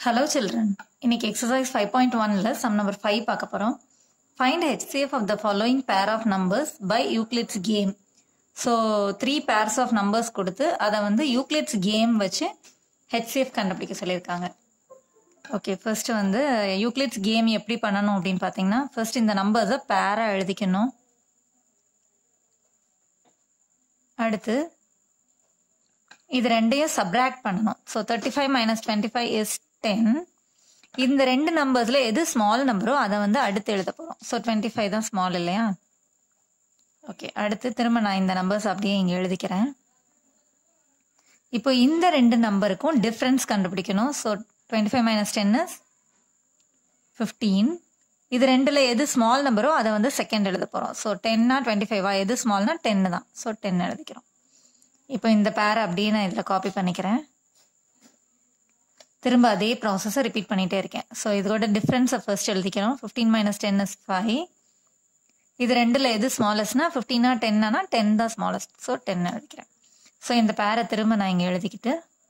hello children இன்னைக்கு exercise five point ஒன்ல sum number five பார்க்க போகிறோம் find HCF of the following pair of numbers by Euclid's game so three pairs of numbers கொடுத்து அதை வந்து Euclid's game வச்சு HCF கண்டுபிடிக்க சொல்லியிருக்காங்க ஓகே ஃபர்ஸ்ட் வந்து யூக்ளிட்ஸ் கேம் எப்படி பண்ணணும் அப்படின்னு பார்த்தீங்கன்னா ஃபர்ஸ்ட் இந்த நம்பர்ஸை பேராக எழுதிக்கணும் அடுத்து இது ரெண்டையும் சப்ராக்ட் பண்ணணும் so thirty five minus twenty five is ten இந்த ரெண்டு நம்பர்ஸில் எது ஸ்மால் நம்பரோ அதை வந்து அடுத்து எழுத போகிறோம் ஸோ டுவெண்ட்டி ஃபைவ் தான் ஸ்மால் இல்லையா ஓகே அடுத்து திரும்ப நான் இந்த நம்பர்ஸ் அப்படியே இங்கே எழுதிக்கிறேன் இப்போ இந்த ரெண்டு நம்பருக்கும் டிஃப்ரென்ஸ் கண்டுபிடிக்கணும் so twenty five minus ten is fifteen இது ரெண்டில் எது ஸ்மால் நம்பரோ அதை வந்து செகண்ட் எழுத போகிறோம் ஸோ டென்னா டுவெண்ட்டி ஃபைவா எது ஸ்மால்னா டென்னு தான் ஸோ டென் எழுதிக்கிறோம் இப்போ இந்த பேரை அப்படியே நான் இதில் காப்பி பண்ணிக்கிறேன் திரும்ப அதே ப்ராசஸை ரிப்பீட் பண்ணிகிட்டே இருக்கேன் ஸோ இதோட டிஃப்ரென்ஸை ஃபர்ஸ்ட் எழுதிக்கிறோம் fifteen minus ten is five இது ரெண்டில் எது ஸ்மாலஸ்ட்னா ஃபிஃப்டீனா டென்னா டென் தான் ஸ்மாலஸ்ட் ஸோ டென் எழுதிக்கிறேன் ஸோ இந்த பேரை திரும்ப நான் இங்கே எழுதிக்கிட்டு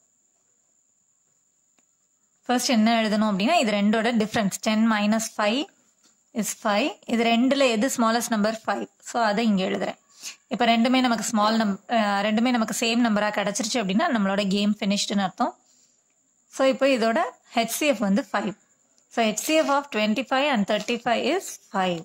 ஃபர்ஸ்ட் என்ன எழுதணும் அப்படின்னா இது ரெண்டோட difference ten minus five is five இது ரெண்டில் எது ஸ்மாலஸ்ட் நம்பர் ஃபைவ் ஸோ அதை இங்கே எழுதுறேன் இப்போ ரெண்டுமே நமக்கு ஸ்மால் நம் ரெண்டுமே நமக்கு சேம் நம்பராக கிடச்சிருச்சு அப்படின்னா நம்மளோட கேம் ஃபினிஷ்டுன்னு அர்த்தம் ஸோ இப்போ இதோட ஹெச்சிஎஃப் வந்து five so HCF of twenty five and thirty five is five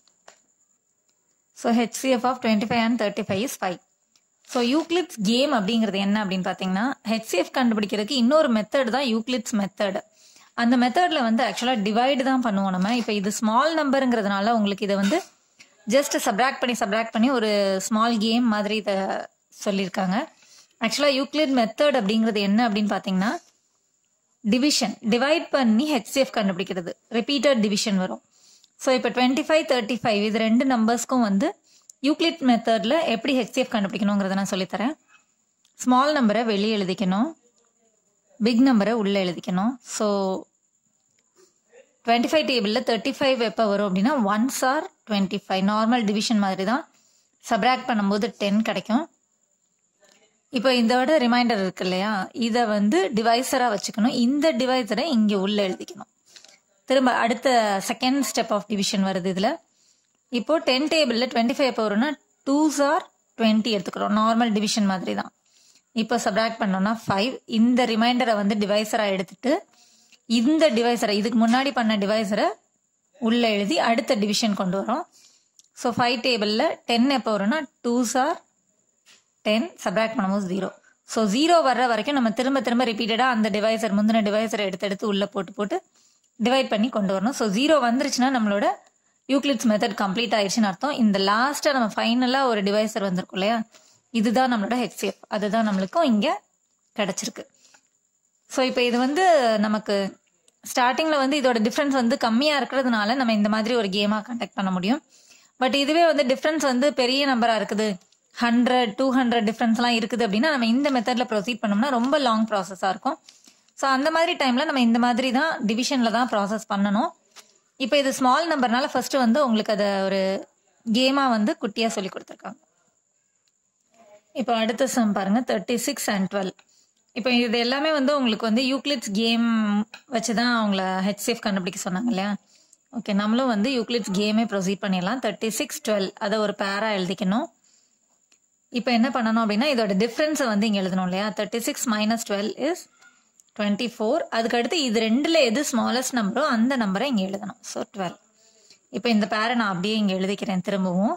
so HCF of twenty five and thirty five is five so Euclid's game அப்படிங்கிறது என்ன அப்படின்னு பார்த்தீங்கன்னா ஹெச்சிஎஃப் கண்டுபிடிக்கிறதுக்கு இன்னொரு மெத்தட் தான் யூக்ளிட்ஸ் மெத்தட் அந்த மெத்தடில் வந்து ஆக்சுவலாக டிவைடு தான் பண்ணுவோம் நம்ம இப்போ இது ஸ்மால் நம்பருங்கிறதுனால உங்களுக்கு இதை வந்து ஜஸ்ட் சப்ராக்ட் பண்ணி சப்ராக்ட் பண்ணி ஒரு ஸ்மால் கேம் மாதிரி இதை சொல்லியிருக்காங்க ஆக்சுவலாக யூக்ளிட் மெத்தட் அப்படிங்கிறது என்ன அப்படின்னு பார்த்தீங்கன்னா டிவிஷன் டிவைட் பண்ணி ஹெச்சிஎஃப் கண்டுபிடிக்கிறது ரிப்பீட்டட் டிவிஷன் வரும் ஸோ இப்போ டுவெண்ட்டி ஃபைவ் தேர்ட்டி ஃபைவ் இது ரெண்டு நம்பர்ஸ்க்கும் வந்து யூக்ளிட் மெத்தடில் எப்படி ஹெச்சிஎஃப் கண்டுபிடிக்கணுங்கிறத நான் சொல்லித்தரேன் ஸ்மால் நம்பரை வெளியே எழுதிக்கணும் பிக் நம்பரை உள்ளே எழுதிக்கணும் ஸோ டுவெண்ட்டி ஃபைவ் டேபிளில் தேர்ட்டி ஃபைவ் எப்போ வரும் அப்படின்னா once are twenty five normal division மாதிரி தான் சப்ராக்ட் பண்ணும்போது டென் கிடைக்கும் இப்போ இதோட ரிமைண்டர் இருக்கு இல்லையா இதை வந்து டிவைசராக வச்சுக்கணும் இந்த டிவைசரை இங்கே உள்ளே எழுதிக்கணும் திரும்ப அடுத்த செகண்ட் ஸ்டெப் ஆஃப் டிவிஷன் வருது இதில் இப்போ டென் டேபிளில் டுவெண்ட்டி ஃபைவ் எப்போ வரும்னா டூஸ் ஆர் டுவெண்ட்டி எடுத்துக்கிறோம் நார்மல் டிவிஷன் மாதிரி தான் இப்போ சப்ராக்ட் பண்ணோம்னா ஃபைவ் இந்த ரிமைண்டரை வந்து டிவைசராக எடுத்துட்டு இந்த டிவைசரை இதுக்கு முன்னாடி பண்ண டிவைசரை உள்ளே எழுதி அடுத்த டிவிஷன் கொண்டு வரோம் ஸோ ஃபைவ் டேபிளில் டென் எப்போ வரும்னா டூஸ் ஆர் டென் சப்ராக்ட் பண்ணும்போது ஜீரோ ஸோ ஜீரோ வர்ற வரைக்கும் நம்ம திரும்ப திரும்ப ரிப்பீட்டடாக அந்த டிவைசர் முந்தின டிவைசரை எடுத்து எடுத்து உள்ளே போட்டு போட்டு டிவைட் பண்ணி கொண்டு வரணும் ஸோ ஜீரோ வந்துருச்சுன்னா நம்மளோட யூக்ளிட்ஸ் மெத்தட் கம்ப்ளீட் ஆயிடுச்சுன்னு அர்த்தம் இந்த லாஸ்ட்டாக நம்ம ஃபைனலாக ஒரு டிவைசர் வந்திருக்கும் இல்லையா இதுதான் நம்மளோட ஹெச்சிஎஃப் அதுதான் நம்மளுக்கும் இங்கே கிடச்சிருக்கு ஸோ இப்போ இது வந்து நமக்கு ஸ்டார்டிங்கில் வந்து இதோட டிஃப்ரென்ஸ் வந்து கம்மியாக இருக்கிறதுனால நம்ம இந்த மாதிரி ஒரு கேமாக கண்டக்ட் பண்ண முடியும் பட் இதுவே வந்து டிஃப்ரென்ஸ் வந்து பெரிய நம்பராக இருக்குது ஹண்ட்ரட் டூ ஹண்ட்ரட் டிஃப்ரென்ஸ்லாம் இருக்குது அப்படின்னா நம்ம இந்த மெத்தடில் ப்ரொசீட் பண்ணோம்னா ரொம்ப லாங் ப்ராசஸாக இருக்கும் ஸோ அந்த மாதிரி டைமில் நம்ம இந்த மாதிரி தான் டிவிஷனில் தான் ப்ராசஸ் பண்ணணும் இப்போ இது ஸ்மால் நம்பர்னால ஃபர்ஸ்ட் வந்து உங்களுக்கு அதை ஒரு கேமாக வந்து குட்டியாக சொல்லி கொடுத்துருக்காங்க இப்போ அடுத்த சம் பாருங்க தேர்ட்டி சிக்ஸ் அண்ட் டுவெல் இப்போ இது எல்லாமே வந்து உங்களுக்கு வந்து யூக்ளிட்ஸ் கேம் வச்சு தான் அவங்கள ஹெச்சிஎஃப் கண்டுபிடிக்க சொன்னாங்க இல்லையா ஓகே நம்மளும் வந்து யூக்ளிட்ஸ் கேமே ப்ரொசீட் பண்ணிடலாம் தேர்ட்டி சிக்ஸ் டுவெல் அதை ஒரு பேரா எழுதிக்கணும் இப்போ என்ன பண்ணணும் அப்படின்னா இதோட டிஃப்ரென்ஸை வந்து இங்கே எழுதணும் இல்லையா thirty six minus twelve is twenty four அதுக்கடுத்து இது ரெண்டில் எது ஸ்மாலஸ்ட் நம்பரோ அந்த நம்பரை இங்கே எழுதணும் ஸோ டுவெல் இப்போ இந்த பேரை நான் அப்படியே இங்கே எழுதிக்கிறேன் திரும்பவும்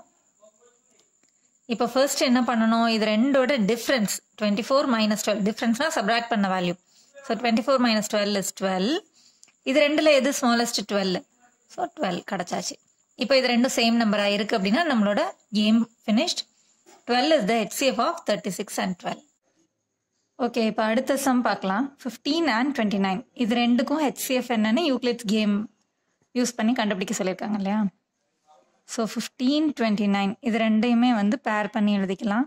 இப்போ ஃபர்ஸ்ட் என்ன பண்ணணும் இது ரெண்டோட difference twenty four minus twelve டிஃப்ரென்ஸ்னா சப்ராக்ட் பண்ண value so twenty four minus twelve is twelve இது ரெண்டில் எது ஸ்மாலஸ்ட் டுவெல் ஸோ டுவெல் கிடச்சாச்சு இப்போ இது ரெண்டும் சேம் நம்பராக இருக்குது அப்படின்னா நம்மளோட game finished twelve is the HCF of thirty six and twelve okay இப்போ அடுத்த சம் பார்க்கலாம் ஃபிஃப்டீன் அண்ட் டுவெண்ட்டி நைன் இது ரெண்டுக்கும் ஹெச்சிஎஃப் என்னன்னு யூக்ளிட்ஸ் கேம் யூஸ் பண்ணி கண்டுபிடிக்க சொல்லியிருக்காங்க இல்லையா ஸோ ஃபிஃப்டீன் டுவெண்ட்டி நைன் இது ரெண்டையுமே வந்து பேர் பண்ணி எழுதிக்கலாம்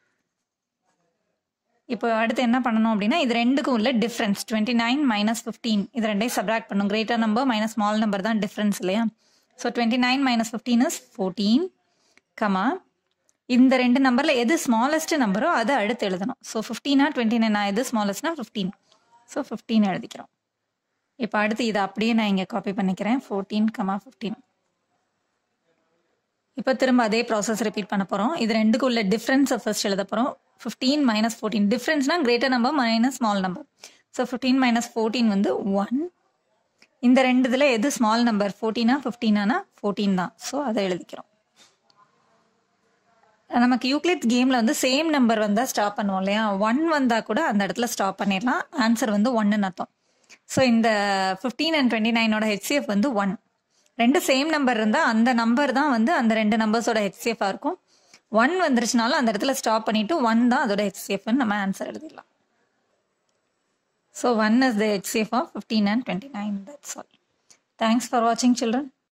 இப்போ அடுத்து என்ன பண்ணணும் அப்படின்னா இது ரெண்டுக்கும் உள்ள difference twenty nine minus fifteen இது ரெண்டையும் சப்ராக்ட் பண்ணும் greater number minus small number தான் டிஃப்ரென்ஸ் இல்லையா so twenty nine minus fifteen is fourteen comma இந்த ரெண்டு நம்பரில் எது ஸ்மாலஸ்ட் நம்பரோ அதை அடுத்து எழுதணும் ஸோ ஃபிஃப்டீனா டுவெண்ட்டி நைன் எது ஸ்மாலஸ்ட்னா ஃபிஃப்டீன் ஸோ ஃபிஃப்டீன் எழுதிக்கிறோம் இப்போ அடுத்து இதை அப்படியே நான் இங்கே காப்பி பண்ணிக்கிறேன் ஃபோர்டீன் கமா ஃபிஃப்டீன் இப்போ திரும்ப அதே ப்ராசஸ் ரிப்பீட் பண்ண போகிறோம் இது ரெண்டுக்கு உள்ள டிஃப்ரென்ஸை ஃபர்ஸ்ட் எழுத போகிறோம் ஃபிஃப்டீன் மைனஸ் ஃபோர்டீன் டிஃப்ரென்ஸ்னா greater number minus small number so fifteen minus fourteen வந்து ஒன் இந்த ரெண்டு இதில் எது ஸ்மால் நம்பர் ஃபோர்டீனா ஃபிஃப்டீனானா ஃபோர்டீன் தான் ஸோ அதை எழுதிக்கிறோம் நமக்கு யூக்ளிட் கேமில் வந்து சேம் நம்பர் வந்தால் ஸ்டாப் பண்ணுவோம் இல்லையா ஒன் வந்தால் கூட அந்த இடத்துல ஸ்டாப் பண்ணிடலாம் ஆன்சர் வந்து ஒன்னுன்னு அர்த்தம் ஸோ இந்த ஃபிஃப்டீன் அண்ட் டுவெண்ட்டி நைனோட ஹெச்சிஎஃப் வந்து ஒன் ரெண்டு சேம் நம்பர் இருந்தால் அந்த நம்பர் தான் வந்து அந்த ரெண்டு நம்பர்ஸோட ஹெச்சிஎஃபாக இருக்கும் ஒன் வந்துருச்சுனாலும் அந்த இடத்துல ஸ்டாப் பண்ணிட்டு ஒன் தான் அதோட ஹெச்சிஎஃப்னு நம்ம ஆன்சர் எழுதிடலாம் so one is the HCF of fifteen and twenty nine that's all thanks for வாட்சிங் சில்ட்ரன்